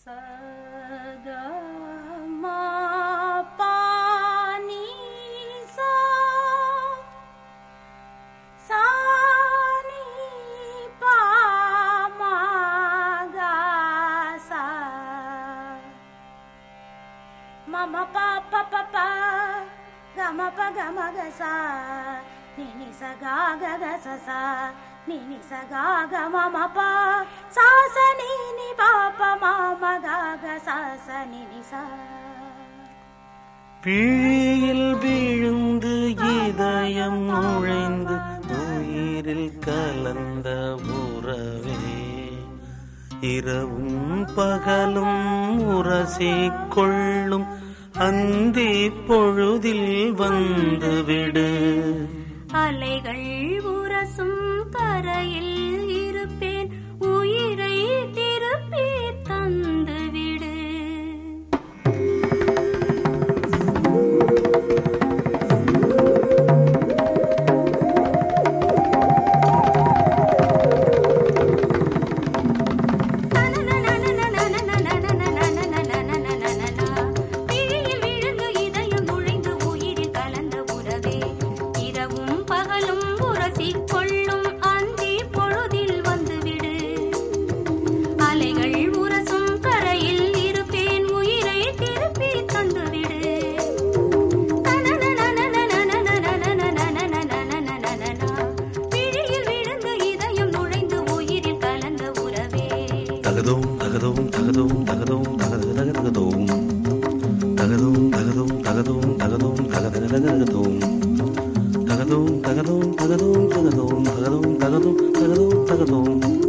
சதா மா பா நீ சா சா நீ பா மா கா சா மம பா ப ப ப க ம ப க ம க சா நி நி ச கா க க ச சா நி நி ச கா க ம ம ப சா ச நி நி ப ப ம ம க க சா ச நி நி சா விழியில் விழுந்து இதயம் நுழைந்து உயிரில் கலந்த உறவே இரவும் பகலும் உரசிக் கொள்ளும் அந்தி பொழுதில் வந்துவிடு அலைகள் உரசும் கரையில் இருப்பேன் உயிரை திருப்பி தந்துவிடு விழியில் விழுந்து இதயம் நுழைந்து உயிரில் கலந்த உறவே இரவும் பகலும் உரசிக் கொள்ளும் அந்தி பொழுதில் வந்துவிடு அலைகள் உரசும் கரையில் இருப்பேன் உயிரை திருப்பி தந்துவிடு விழியில் விழுந்து இதயம் நுழைந்து உயிரில் கலந்த உறவே தகதோம் தகதோம் தகதோம் தகதோம் தகதக தகதகதோம் தகதோம் தகதோம் தகதோம் தகதோம் தகதகதகதோம் தகதோம் தகதோம் தகதோம் தகதோம் தகதோம் தகதோம் தகதோம் தகதோம்